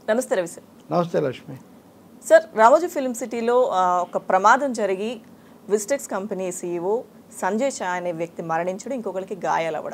నమస్తే రవి సార్ నమస్తే Lakshmi sir Ramoji film సిటీలో ఆ, ఒక ప్రమాదం జరిగి Vistex company CEO Sanjay Shah అనే వ్యక్తి మరణించడం ఇంకొకరికి గాయాలు అవ్వడం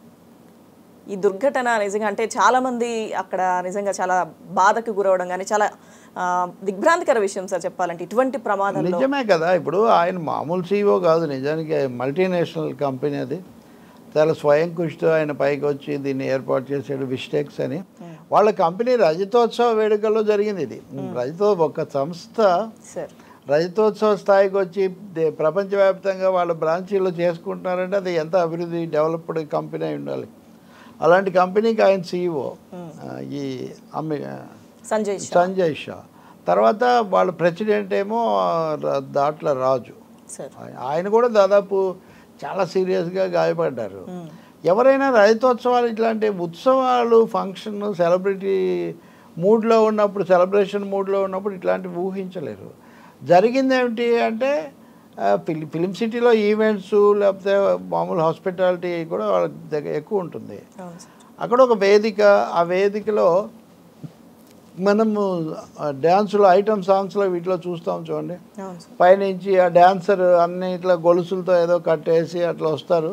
ఈ దుర్ఘటన నిజంగా అంటే చాలా మంది అక్కడ నిజంగా చాలా బాధకు గురవడం కానీ చాలా ఆ, దిగ్భ్రాంతికర విషయం సార్ చెప్పాలంటే ఇటువంటి ప్రమాదంలో నిజమే కదా ఇప్పుడు ఆయన మామూలు సీఈఓ కాదు నిజానికి మల్టీనేషనల్ కంపెనీ అది చాలా స్వయం కృషితో ఆయన పైకి వచ్చి దీన్ని ఏర్పాటు చేసాడు విస్టెక్స్ అని వాళ్ళ కంపెనీ రజతోత్సవ వేడుకల్లో జరిగింది ఇది రజతో ఒక సంస్థ సార్ రజతోత్సవ స్థాయికి వచ్చి దే- ప్రపంచవ్యాప్తంగా వాళ్ళ బ్రాంచీలో చేసుకుంటున్నారంటే అది ఎంత అభివృద్ధి డెవలప్డ్ కంపెనీ అయి ఉండాలి అలాంటి కంపెనీకి ఆయన సీఈఓ ఈ అమ్మి సంజయ్ షా సంజయ్ షా తర్వాత వాళ్ళ ప్రెసిడెంట్ ఏమో ర- దాట్ల రాజు సార్ ఆయ- ఆయన కూడా దాదాపు చాలా సీరియస్గా గాయపడ్డారు ఎవరైనా రజతోత్సవాలు ఇట్లాంటి ఉత్సవాలు ఫంక్షన్ సెలబ్రిటీ మూడ్లో ఉన్నప్పుడు సెలబ్రేషన్ మూడ్లో ఉన్నప్పుడు ఇట్లాంటివి ఊహించలేరు జరిగింది ఏమిటి అంటే ఆ, ఫిలి ఫిలిం సిటీలో ఈవెంట్స్ లేకపోతే మామూలు హాస్పిటాలిటీ కూడా వాళ్ళ దగ్గర ఎక్కువ ఉంటుంది అవును సార్ అక్కడ ఒక వేదిక ఆ వేదికలో మనము డ్యాన్సులో ఐటమ్ సాంగ్స్లో వీటిలో చూస్తాం చూడండి అవును సార్ పైనుంచి ఆ డాన్సర్ అన్ని ఇట్లా గొలుసులతో ఏదో కట్టేసి అట్లా వస్తారు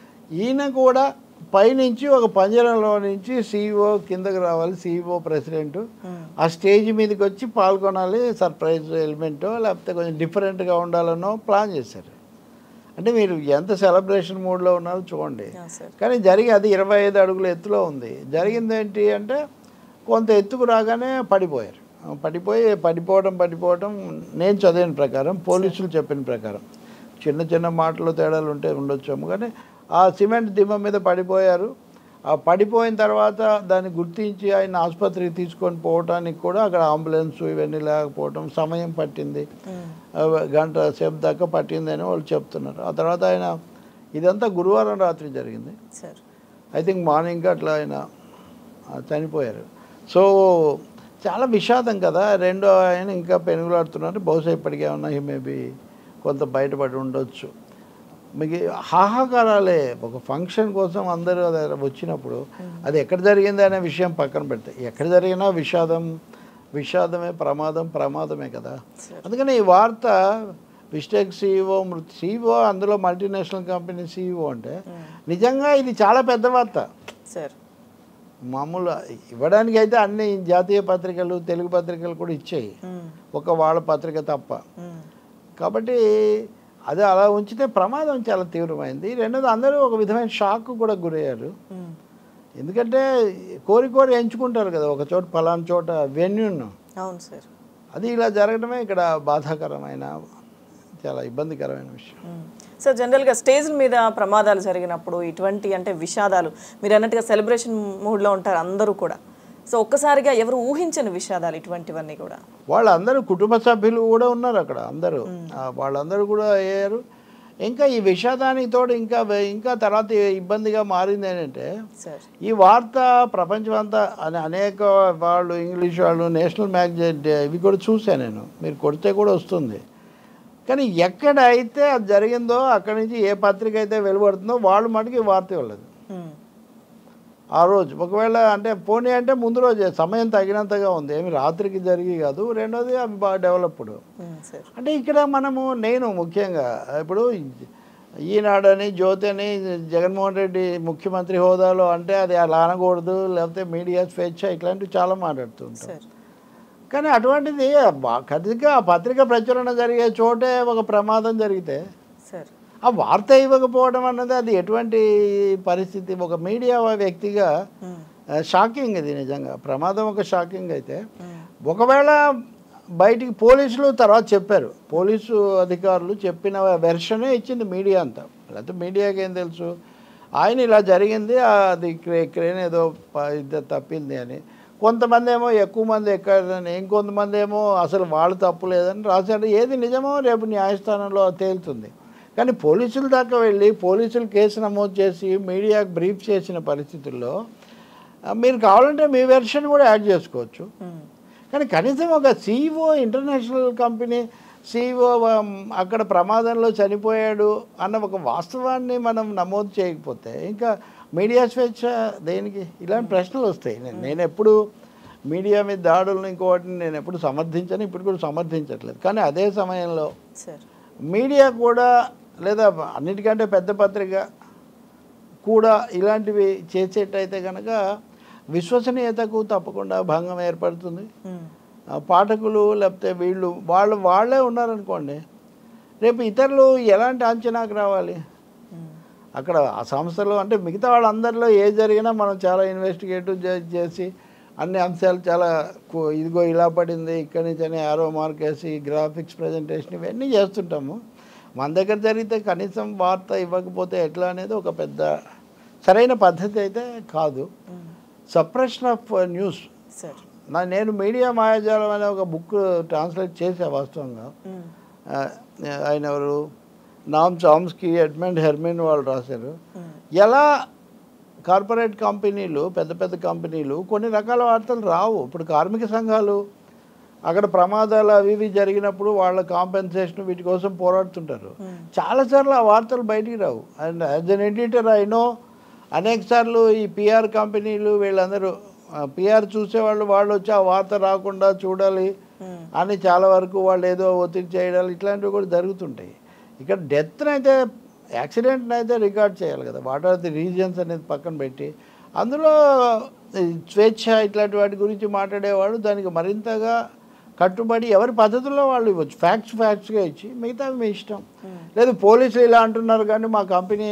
ఈయన కూడా పైనుంచి ఒక పంజరంలో నుంచి సీఈఓ కిందకి రావాలి సీఈఓ ప్రెసిడెంట్ ఆ స్టేజ్ మీదకి వచ్చి పాల్గొనాలి సర్ప్రైజ్ ఎలిమెంటో లేకపోతే కొంచెం డిఫరెంట్గా ఉండాలనో ప్లాన్ చేశారు అంటే మీరు ఎంత సెలబ్రేషన్ మూడ్లో ఉన్నారో చూడండి అవును సార్ కానీ జరిగి అది ఇరవై ఐదు అడుగుల ఎత్తులో ఉంది జరిగింది ఏంటి అంటే కొంత ఎత్తుకు రాగానే పడిపోయారు ఆ, పడిపోయి పడిపోవడం పడిపోవడం నేను చదివిన ప్రకారం పోలీసులు చెప్పిన ప్రకారం చిన్న చిన్న మాటలు తేడాలు ఉంటే ఉండొచ్చాము కానీ ఆ సిమెంట్ దిమ్మ మీద పడిపోయారు ఆ పడిపోయిన తర్వాత దాన్ని గుర్తించి ఆయన ఆసుపత్రికి తీసుకొని పోవటానికి కూడా అక్కడ అంబులెన్స్ ఇవన్నీ లేకపోవడం సమయం పట్టింది ఆ, గంట సేపు దాకా పట్టిందని వాళ్ళు చెప్తున్నారు ఆ తర్వాత ఆయన ఇదంతా గురువారం రాత్రి జరిగింది సార్ ఐ థింక్ మార్నింగ్ అట్లా ఆయన ఆ, చనిపోయారు సో చాలా విషాదం కదా రెండో ఆయన ఇంకా పెనుగులాడుతున్నారు బహుశా ఇప్పటికే ఏమన్నా మేబీ కొంత బయటపడి ఉండొచ్చు మీకు హాహాకారాలే ఒక ఫంక్షన్ కోసం అందరూ అది వచ్చినప్పుడు అది ఎక్కడ జరిగింది అనే విషయం పక్కన పెడితే ఎక్కడ జరిగినా విషాదం విషాదమే ప్రమాదం ప్రమాదమే కదా అందుకని ఈ వార్త విస్టెక్ సీఈఓ మృతి సీఈఓ అందులో మల్టీనేషనల్ కంపెనీ సీఈఓ అంటే నిజంగా ఇది చాలా పెద్ద వార్త సార్ మామూలు ఇవ్వడానికి అయితే అన్ని జాతీయ పత్రికలు తెలుగు పత్రికలు కూడా ఇచ్చాయి ఒక వాళ్ళ పత్రిక తప్ప కాబట్టి అది అలా ఉంచితే ప్రమాదం చాలా తీవ్రమైంది రెండోది అందరూ ఒక విధమైన షాక్ కూడా గురయ్యారు ఎందుకంటే కోరి కోరి ఎంచుకుంటారు కదా ఒక చోట పలానా చోట వెన్యూను అవును సార్ అది ఇలా జరగడమే ఇక్కడ బాధాకరమైన చాలా ఇబ్బందికరమైన విషయం మ్మ్. సార్ జనరల్గా స్టేజ్ మీద ప్రమాదాలు జరిగినప్పుడు ఇటువంటి అంటే విషాదాలు మీరు అన్నట్టుగా సెలబ్రేషన్ మూడ్లో ఉంటారు అందరూ కూడా సో ఒక్కసారిగా ఎవరు ఊహించని విషాదాలు ఇటువంటివన్నీ కూడా వాళ్ళందరూ కుటుంబ సభ్యులు కూడా ఉన్నారు అక్కడ అందరూ ఆ, వాళ్ళందరూ కూడా అయ్యారు ఇంకా ఈ విషాదానికి తోడు ఇంకా వే- ఇంకా తర్వాత ఇబ్బందిగా మారింది ఏంటంటే సార్ ఈ వార్త ప్రపంచం అంతా అనే అనేక వాళ్ళు ఇంగ్లీష్ వాళ్ళు నేషనల్ మ్యాగజైన్ ఇవి కూడా చూశాను నేను మీరు కొడితే కూడా వస్తుంది కానీ ఎక్కడ అయితే అది జరిగిందో అక్కడి నుంచి ఏ పత్రిక అయితే వెలువడుతుందో వాళ్ళు మటుకు ఈ వార్త ఇవ్వలేదు మ్మ్. ఆ రోజు ఒకవేళ అంటే పోనీ అంటే ముందు రోజే సమయం తగినంతగా ఉంది ఏమి రాత్రికి జరిగి కాదు రెండోది అవి బాగా డెవలప్డ్ మ్మ్, సార్ అంటే ఇక్కడ మనము నేను ముఖ్యంగా ఇప్పుడు ఈనాడని జ్యోతి అని జగన్మోహన్ రెడ్డి ముఖ్యమంత్రి హోదాలో అంటే అది అలా అనకూడదు లేకపోతే మీడియా స్వేచ్ఛ ఇట్లాంటివి చాలా మాట్లాడుతూ ఉంటాం సార్ కానీ అటువంటిది బా- ఖచ్చితంగా ఆ పత్రిక ప్రచురణ జరిగే చోటే ఒక ప్రమాదం జరిగితే సార్ ఆ వార్త ఇవ్వకపోవడం అన్నది అది ఎటువంటి పరిస్థితి ఒక మీడియా వ్యక్తిగా మ్మ్. షాకింగ్ ఇది నిజంగా ప్రమాదం ఒక షాకింగ్ అయితే మ్మ్. ఒకవేళ బయటికి పోలీసులు తర్వాత చెప్పారు పోలీసు అధికారులు చెప్పిన వెర్షనే ఇచ్చింది మీడియా అంతా లేకపోతే మీడియాకి ఏం తెలుసు ఆయన ఇలా జరిగింది ఆ, అది క్రే క్రేన్ ఏదో ప- ఇది తప్పింది అని కొంతమంది ఏమో ఎక్కువ మంది ఎక్కారని ఇంకొంతమంది ఏమో అసలు వాళ్ళు తప్పు లేదని రాశారు ఏది నిజమో రేపు న్యాయస్థానంలో తేలుతుంది కానీ పోలీసుల దాకా వెళ్ళి పోలీసులు కేసు నమోదు చేసి మీడియాకు బ్రీఫ్ చేసిన పరిస్థితుల్లో ఆ, మీరు కావాలంటే మీ వెర్షన్ కూడా యాడ్ చేసుకోవచ్చు మ్మ్. కానీ కనీసం ఒక సీఈఓ ఇంటర్నేషనల్ కంపెనీ సీఈఓ అక్కడ ప్రమాదంలో చనిపోయాడు అన్న ఒక వాస్తవాన్ని మనం నమోదు చేయకపోతే ఇంకా మీడియా స్వేచ్ఛ దేనికి ఇలాంటి ప్రశ్నలు వస్తాయి నేను- నేను ఎప్పుడు మీడియా మీద దాడులను ఇంకోటిని నేను ఎప్పుడు సమర్థించను ఇప్పుడు కూడా సమర్థించట్లేదు కానీ అదే సమయంలో సార్ మీడియా కూడా లేదా అన్నిటికంటే పెద్ద పత్రిక కూడా ఇలాంటివి చేసేటైతే కనుక విశ్వసనీయతకు తప్పకుండా భంగం ఏర్పడుతుంది మ్మ్. ఆ పాఠకులు లేకపోతే వీళ్ళు వాళ్ళు వాళ్ళే ఉన్నారనుకోండి రేపు ఇతరులు ఎలాంటి అంచనాకు రావాలి మ్మ్. అక్కడ ఆ సంస్థలో అంటే మిగతా వాళ్ళందరిలో ఏ జరిగినా మనం చాలా ఇన్వెస్టిగేటివ్ చేసి అన్ని అంశాలు చాలా కు- ఇదిగో ఇలా పడింది ఇక్కడి నుంచి అని ఆరో మార్క్ వేసి గ్రాఫిక్స్ ప్రజెంటేషన్ ఇవన్నీ చేస్తుంటాము మన దగ్గర జరిగితే కనీసం వార్త ఇవ్వకపోతే ఎట్లా అనేది ఒక పెద్ద సరైన పద్ధతి అయితే కాదు hmm. Suppression of news sir నా నేను మీడియా మాయాజాలం అనే ఒక బుక్ ట్రాన్స్లేట్ చేసా వాస్తవంగా మ్మ్. ఆ, ఆయన ఎవరు నామ్ చామ్స్కి ఎడ్మండ్ హెర్మిన్ వాళ్ళు రాశారు మ్మ్. ఎలా కార్పొరేట్ కంపెనీలు పెద్ద పెద్ద కంపెనీలు కొన్ని రకాల వార్తలు రావు ఇప్పుడు కార్మిక సంఘాలు అక్కడ ప్రమాదాలు అవి ఇవి జరిగినప్పుడు వాళ్ళ కాంపెన్సేషన్ వీటి కోసం పోరాడుతుంటారు మ్మ్. చాలాసార్లు ఆ వార్తలు బయటికి రావు and as an editor I know అనేక సార్లు ఈ పిఆర్ కంపెనీలు వీళ్ళందరూ పిఆర్ చూసేవాళ్ళు వాళ్ళు వచ్చి ఆ వార్త రాకుండా చూడాలి మ్మ్. అని చాలా వరకు వాళ్ళు ఏదో ఒత్తిడి చేయడాలు ఇట్లాంటివి కూడా జరుగుతుంటాయి ఇక్కడ డెత్ని అయితే యాక్సిడెంట్ని అయితే రికార్డ్ చేయాలి కదా వాట్ ఆర్ ది రీజన్స్ అనేది పక్కన పెట్టి అందులో ఈ స్వేచ్ఛ ఇట్లాంటి వాటి గురించి మాట్లాడేవాడు దానికి మరింతగా కట్టుబడి ఎవరి పద్ధతుల్లో వాళ్ళు ఇవ్వచ్చు ఫ్యాక్ట్స్ ఫ్యాక్ట్స్గా ఇచ్చి మిగతావి మీ ఇష్టం లేదు పోలీసులు ఇలా అంటున్నారు కానీ మా కంపెనీ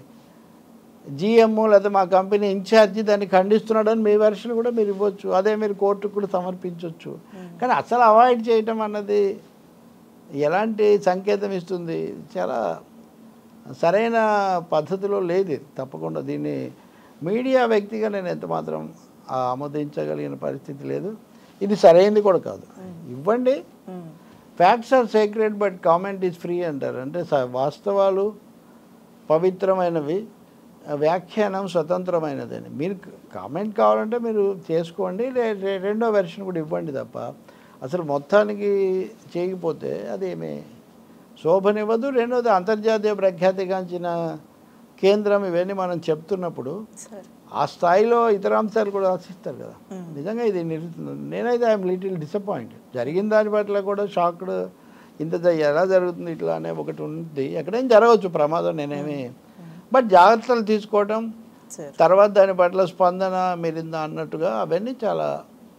జిఎం లేదా మా కంపెనీ ఇన్ఛార్జి దాన్ని ఖండిస్తున్నాడని మీ వెర్షన్ కూడా మీరు ఇవ్వచ్చు అదే మీరు కోర్టుకు కూడా సమర్పించవచ్చు కానీ అసలు అవాయిడ్ చేయటం అన్నది ఎలాంటి సంకేతం ఇస్తుంది చాలా సరైన పద్ధతిలో లేదు ఇది తప్పకుండా దీన్ని మీడియా వ్యక్తిగా నేను ఎంత మాత్రం ఆమోదించగలిగిన పరిస్థితి లేదు ఇది సరైనది కూడా కాదు ఇవ్వండి hmm. Facts are secret but comment is free అంటారు అంటే స- వాస్తవాలు పవిత్రమైనవి వ్యాఖ్యానం స్వతంత్రమైనదని మీరు కామెంట్ కావాలంటే మీరు చేసుకోండి లే- లే- రెండో వెర్షన్ కూడా ఇవ్వండి తప్ప అసలు మొత్తానికి చేయకపోతే అదేమి శోభనివ్వదు రెండోది అంతర్జాతీయ ప్రఖ్యాతిగాంచిన కేంద్రం ఇవన్నీ మనం చెప్తున్నప్పుడు సార్ ఆ స్థాయిలో ఇతర అంశాలు కూడా ఆశిస్తారు కదా మ్మ్. నిజంగా ఇది నిరు- నేనైతే ఐఎమ్ లిటిల్ డిసప్పాయింటెడ్ జరిగిన దాని పట్ల కూడా షాక్డ్ ఇంత జ- ఎలా జరుగుతుంది ఇట్లా అనే ఒకటి ఉంది ఎక్కడేం జరగవచ్చు ప్రమాదం నేనేమి బట్ జాగ్రత్తలు తీసుకోవడం సార్ తర్వాత దాని పట్ల స్పందన మీరిందా అన్నట్టుగా అవన్నీ చాలా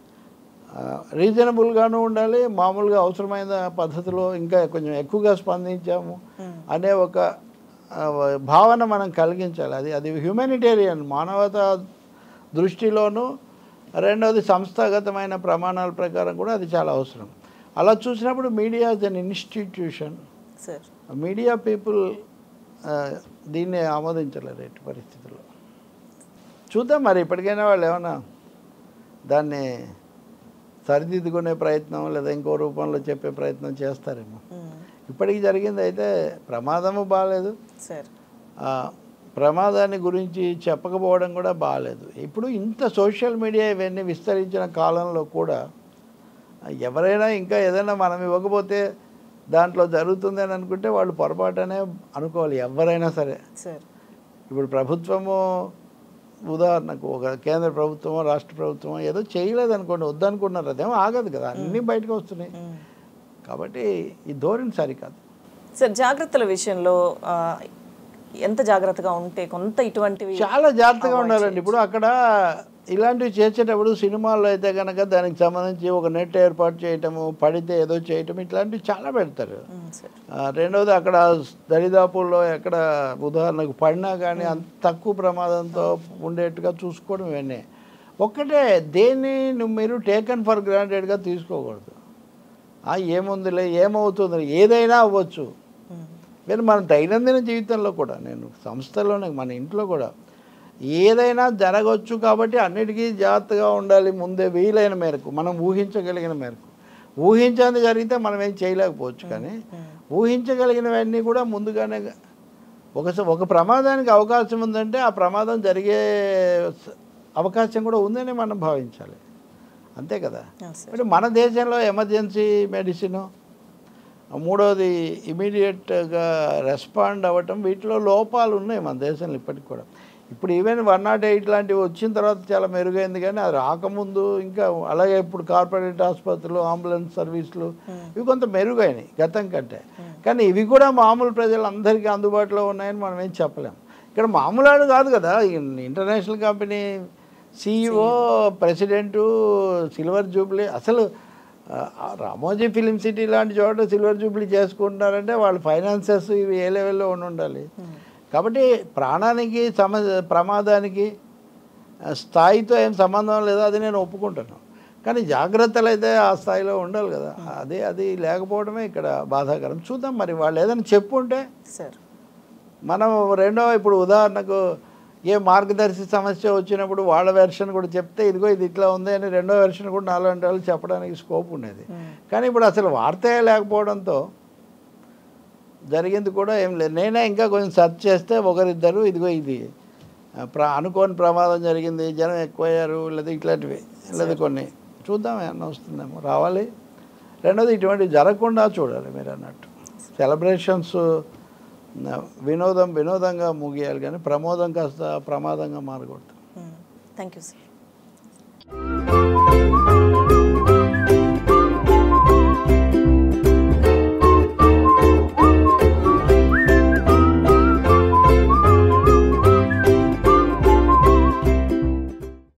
రీజనబుల్గాను ఉండాలి మామూలుగా అవసరమైన పద్ధతిలో ఇంకా కొంచెం ఎక్కువగా స్పందించాము మ్మ్. అనే ఒక ఆ, భావన మనం కలిగించాలి అది అది హ్యూమానిటేరియన్ మానవతా దృష్టిలోనూ రెండవది సంస్థాగతమైన ప్రమాణాల ప్రకారం కూడా అది చాలా అవసరం అలా చూసినప్పుడు media is an institution sir media people దీన్ని ఆమోదించలేరు ఎట్టి పరిస్థితుల్లో చూద్దాం మరి ఇప్పటికైనా వాళ్ళు ఏమన్నా దాన్ని సరిదిద్దుకునే ప్రయత్నం లేదా ఇంకో రూపంలో చెప్పే ప్రయత్నం చేస్తారేమో మ్మ్. ఇప్పటికి జరిగింది అయితే ప్రమాదము బాగాలేదు సార్ ఆ, ప్రమాదాన్ని గురించి చెప్పకపోవడం కూడా బాగాలేదు ఇప్పుడు ఇంత సోషల్ మీడియా ఇవన్నీ విస్తరించిన కాలంలో కూడా ఎవరైనా ఇంకా ఏదైనా మనం ఇవ్వకపోతే దాంట్లో జరుగుతుంది అని అనుకుంటే వాళ్ళు పొరపాటనే అనుకోవాలి ఎవరైనా సరే సార్ ఇప్పుడు ప్రభుత్వము ఉదాహరణకు ఒక కేంద్ర ప్రభుత్వమో రాష్ట్ర ప్రభుత్వమో ఏదో చేయలేదు అనుకోండి వద్దనుకున్నారు అదేమో ఆగదు కదా అన్నీ బయటకు వస్తున్నాయి మ్మ్. కాబట్టి ఈ ధోరణి సరికాదు సార్ జాగ్రత్తల విషయంలో ఆ, ఎంత జాగ్రత్తగా ఉంటే కొంత ఇటువంటివి చాలా జాగ్రత్తగా ఉండాలండి ఇప్పుడు అక్కడ ఇలాంటివి చేసేటప్పుడు సినిమాల్లో అయితే కనుక దానికి సంబంధించి ఒక నెట్ ఏర్పాటు చేయటము పడితే ఏదో చేయటం ఇట్లాంటివి చాలా పెడతారు మ్మ్, సార్ ఆ, రెండవది అక్కడ దరిదాపుల్లో ఎక్కడ ఉదాహరణకు పడినా కానీ అంత తక్కువ ప్రమాదంతో ఉండేట్టుగా చూసుకోవడం ఇవన్నీ ఒక్కటే దేన్ని నువ్వు మీరు టేకన్ ఫర్ గ్రాంటెడ్గా తీసుకోకూడదు ఆ, ఏముందిలే ఏమవుతుంది ఏదైనా అవ్వచ్చు మ్మ్. మీరు మన దైనందిన జీవితంలో కూడా నేను సంస్థలోనే మన ఇంట్లో కూడా ఏదైనా జరగవచ్చు కాబట్టి అన్నిటికీ జాగ్రత్తగా ఉండాలి ముందే వీలైన మేరకు మనం ఊహించగలిగిన మేరకు ఊహించని జరిగితే మనం ఏం చేయలేకపోవచ్చు కానీ ఊహించగలిగినవన్నీ కూడా ముందుగానే ఒక స- ఒక ప్రమాదానికి అవకాశం ఉందంటే ఆ ప్రమాదం జరిగే స- అవకాశం కూడా ఉందని మనం భావించాలి అంతే కదా అవును సార్ ఇప్పుడు మన దేశంలో ఎమర్జెన్సీ మెడిసిన్ మూడవది ఇమీడియట్గా రెస్పాండ్ అవ్వటం వీటిలో లోపాలు ఉన్నాయి మన దేశంలో ఇప్పటికి కూడా ఇప్పుడు ఈవెన్ వన్ నాట్ ఎయిట్ లాంటివి వచ్చిన తర్వాత చాలా మెరుగైంది కానీ అది రాకముందు ఇంకా అలాగే ఇప్పుడు కార్పొరేట్ ఆసుపత్రులు అంబులెన్స్ సర్వీసులు ఇవి కొంత మెరుగైనాయి గతం కంటే కానీ ఇవి కూడా మామూలు ప్రజలందరికీ అందుబాటులో ఉన్నాయని మనం ఏం చెప్పలేం ఇక్కడ మామూలు ఆడు కాదు కదా international company CEO president silver jubilee అసలు ఆ, రామోజీ ఫిలిం సిటీ లాంటి చోట సిల్వర్ జూబ్లీ చేసుకుంటున్నారంటే వాళ్ళ ఫైనాన్సెస్ ఇవి ఏ లెవెల్లో ఉండి ఉండాలి కాబట్టి ప్రాణానికి సమ ప్రమాదానికి ఆ, స్థాయితో ఏం సంబంధం లేదు అది నేను ఒప్పుకుంటాను కానీ జాగ్రత్తలు అయితే ఆ స్థాయిలో ఉండాలి కదా అదే అది లేకపోవడమే ఇక్కడ బాధాకరం చూద్దాం మరి వాళ్ళు ఏదైనా చెప్పుంటే సార్ మనం రెండో ఇప్పుడు ఉదాహరణకు ఏ మార్గదర్శి సమస్య వచ్చినప్పుడు వాళ్ళ వెర్షన్ కూడా చెప్తే ఇదిగో ఇది ఇట్లా ఉంది అని రెండో వెర్షన్ కూడా నాలుగు వాళ్ళు చెప్పడానికి స్కోప్ ఉండేది కానీ ఇప్పుడు అసలు వార్తే లేకపోవడంతో జరిగింది కూడా ఏం లేదు నేనే ఇంకా కొంచెం సెర్చ్ చేస్తే ఒకరిద్దరు ఇదిగో ఇది ఆ, ప్ర అనుకోని ప్రమాదం జరిగింది జనం ఎక్కువయ్యారు లేదా ఇట్లాంటివి లేదా కొన్ని చూద్దాం ఏమన్నా వస్తుందేమో రావాలి రెండోది ఇటువంటివి జరగకుండా చూడాలి మీరు అన్నట్టు సెలబ్రేషన్స్ వినోదం వినోదంగా ముగియాలి కానీ ప్రమోదం కాస్త ప్రమాదంగా మారకూడదు థ్యాంక్ యూ సార్